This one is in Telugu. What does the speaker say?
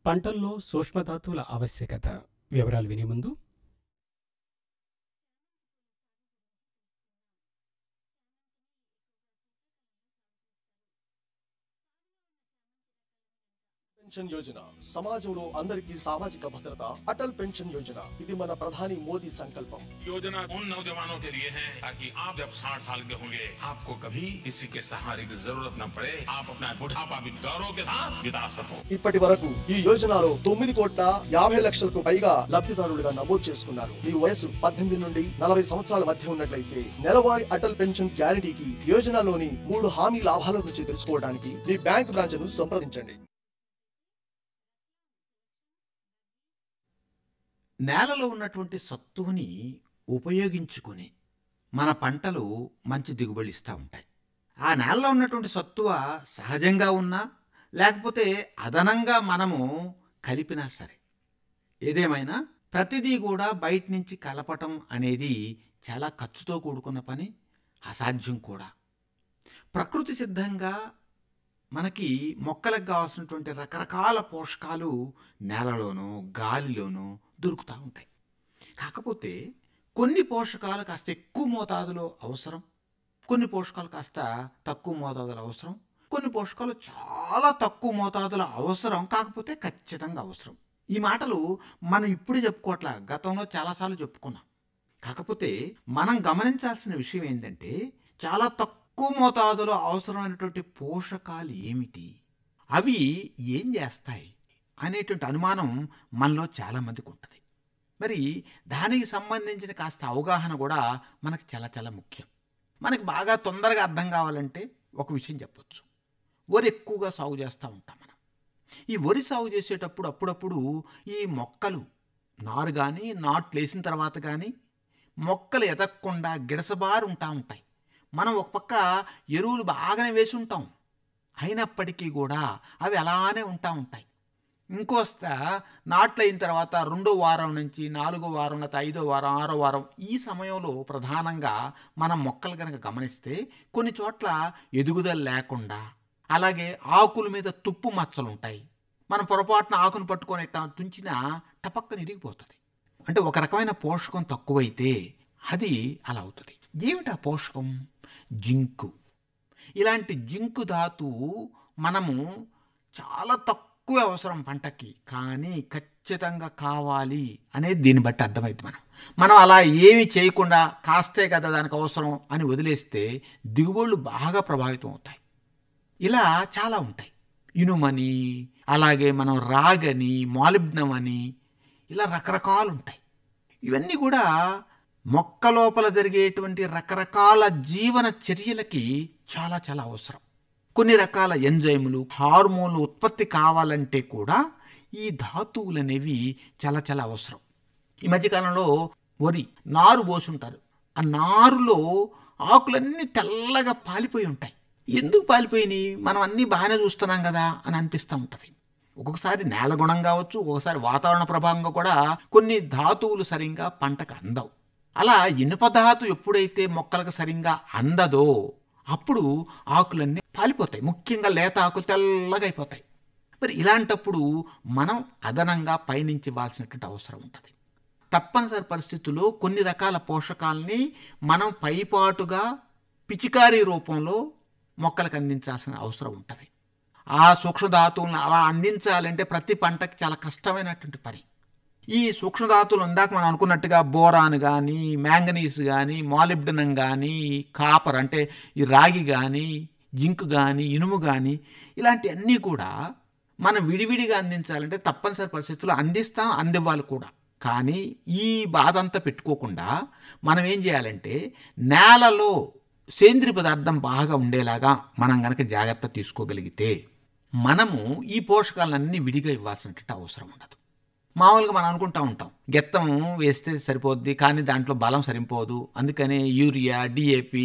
పంటల్లో సూక్ష్మధాతువుల ఆవశ్యకత వివరాలు వినే ముందు పెన్షన్ యోజన సమాజంలో అందరికీ సామాజిక భద్రత అటల్ పెన్షన్ యోజన ఇది మన ప్రధాని మోదీ సంకల్పం योजना उन नौजवानों के लिए है ताकि आप जब 60 साल के होंगे आपको कभी किसी के सहारे की जरूरत न पड़े आप अपना बुढ़ापा भी गौरव के साथ बिता सको ఇప్పటి వరకు ఈ యోజనలో తొమ్మిది కోట్ల యాభై లక్షలకు పైగా లబ్ధిదారులుగా నమోదు చేసుకున్నారు మీ వయసు పద్దెనిమిది నుండి నలభై సంవత్సరాల మధ్య ఉన్నట్లయితే నెలవారీ అటల్ పెన్షన్ గ్యారంటీకి యోజనలోని మూడు హామీ లాభాల గురించి తెలుసుకోవడానికి మీ బ్యాంక్ బ్రాంచ్ ను సంప్రదించండి నేలలో ఉన్నటువంటి సత్తువుని ఉపయోగించుకొని మన పంటలు మంచి దిగుబడి ఇస్తూ ఉంటాయి ఆ నేలలో ఉన్నటువంటి సత్తువ సహజంగా ఉన్నా లేకపోతే అదనంగా మనము కలిపినా సరే ఏదేమైనా ప్రతిదీ కూడా బయట నుంచి కలపటం అనేది చాలా ఖర్చుతో కూడుకున్న పని అసాధ్యం కూడా ప్రకృతి సిద్ధంగా మనకి మొక్కలకు కావాల్సినటువంటి రకరకాల పోషకాలు నేలలోనూ గాలిలోనూ దొరుకుతూ ఉంటాయి కాకపోతే కొన్ని పోషకాలు కాస్త ఎక్కువ మోతాదులో అవసరం కొన్ని పోషకాలు కాస్త తక్కువ మోతాదులో అవసరం కొన్ని పోషకాలు చాలా తక్కువ మోతాదులో అవసరం కాకపోతే ఖచ్చితంగా అవసరం ఈ మాటలు మనం ఇప్పుడు చెప్పుకోవట్లా గతంలో చాలాసార్లు చెప్పుకున్నాం కాకపోతే మనం గమనించాల్సిన విషయం ఏంటంటే చాలా తక్కువ మోతాదులో అవసరమైనటువంటి పోషకాలు ఏమిటి అవి ఏం చేస్తాయి అనేటువంటి అనుమానం మనలో చాలామందికి ఉంటుంది మరి దానికి సంబంధించిన కాస్త అవగాహన కూడా మనకు చాలా చాలా ముఖ్యం మనకి బాగా తొందరగా అర్థం కావాలంటే ఒక విషయం చెప్పొచ్చు వరి ఎక్కువగా సాగు చేస్తూ ఉంటాం మనం ఈ వరి సాగు చేసేటప్పుడు అప్పుడప్పుడు ఈ మొక్కలు నారు కానీ నాట్లు వేసిన తర్వాత కానీ మొక్కలు ఎదగకుండా గిడసబారు ఉంటా ఉంటాయి మనం ఒక పక్క ఎరువులు బాగానే వేసి ఉంటాం అయినప్పటికీ కూడా అవి అలానే ఉంటా ఉంటాయి ఇంకోస్త నాట్లు అయిన తర్వాత రెండో వారం నుంచి నాలుగో వారం లేకపోతే ఐదో వారం ఆరో వారం ఈ సమయంలో ప్రధానంగా మనం మొక్కలు కనుక గమనిస్తే కొన్ని చోట్ల ఎదుగుదల లేకుండా అలాగే ఆకుల మీద తుప్పు మచ్చలు ఉంటాయి మనం పొరపాటున ఆకును పట్టుకొని ఇట్టా తుంచినా టపక్కన ఇరిగిపోతుంది అంటే ఒక రకమైన పోషకం తక్కువైతే అది అలా అవుతుంది ఏమిటి ఆ పోషకం జింకు ఇలాంటి జింకు ధాతువు మనము చాలా తక్కువ అవసరం పంటకి కానీ ఖచ్చితంగా కావాలి అనేది దీన్ని బట్టి అర్థమైంది మనం మనం అలా ఏమి చేయకుండా కాస్తే కదా దానికి అవసరం అని వదిలేస్తే దిగుబడులు బాగా ప్రభావితం అవుతాయి ఇలా చాలా ఉంటాయి ఇనుమని అలాగే మనం రాగని మాలిబ్నం అని ఇలా రకరకాలు ఉంటాయి ఇవన్నీ కూడా మొక్క లోపల జరిగేటువంటి రకరకాల జీవన చర్యలకి చాలా చాలా అవసరం కొన్ని రకాల ఎంజైములు హార్మోన్లు ఉత్పత్తి కావాలంటే కూడా ఈ ధాతువులు అనేవి చాలా చాలా అవసరం ఈ మధ్యకాలంలో వరి నారు పోసుంటారు ఆ నారులో ఆకులన్నీ తెల్లగా పాలిపోయి ఉంటాయి ఎందుకు పాలిపోయినాయి మనం అన్నీ బాగానే చూస్తున్నాం కదా అని అనిపిస్తూ ఉంటుంది ఒక్కొక్కసారి నేల గుణం కావచ్చు ఒక్కొక్కసారి వాతావరణ ప్రభావంగా కూడా కొన్ని ధాతువులు సరిగ్గా పంటకు అందవు అలా ఇనుప ధాతు ఎప్పుడైతే మొక్కలకు సరిగ్గా అందదో అప్పుడు ఆకులన్నీ పాలిపోతాయి ముఖ్యంగా లేత ఆకులు తెల్లగా అయిపోతాయి మరి ఇలాంటప్పుడు మనం అదనంగా పైనుంచి ఇవ్వాల్సినటువంటి అవసరం ఉంటుంది తప్పనిసరి పరిస్థితుల్లో కొన్ని రకాల పోషకాలని మనం పైపాటుగా పిచికారీ రూపంలో మొక్కలకు అందించాల్సిన అవసరం ఉంటుంది ఆ సూక్ష్మధాతువులను అలా అందించాలంటే ప్రతి పంటకి చాలా కష్టమైనటువంటి పని ఈ సూక్ష్మధాతువులు ఇందాక మనం అనుకున్నట్టుగా బోరాన్ కానీ మ్యాంగనీస్ కానీ మాలిబ్డనం కానీ కాపర్ అంటే ఈ రాగి కానీ జింక్ కానీ ఇనుము కానీ ఇలాంటివన్నీ కూడా మనం విడివిడిగా అందించాలంటే తప్పనిసరి పరిస్థితుల్లో అందిస్తాం అందివ్వాలి కూడా కానీ ఈ బాధ అంతా పెట్టుకోకుండా మనం ఏం చేయాలంటే నేలలో సేంద్రియ పదార్థం బాగా ఉండేలాగా మనం గనక జాగ్రత్త తీసుకోగలిగితే మనము ఈ పోషకాలన్నీ విడిగా ఇవ్వాల్సినటువంటి అవసరం ఉండదు మామూలుగా మనం అనుకుంటా ఉంటాం గెత్తం వేస్తే సరిపోద్ది కానీ దాంట్లో బలం సరిపోదు అందుకనే యూరియా డిఏపి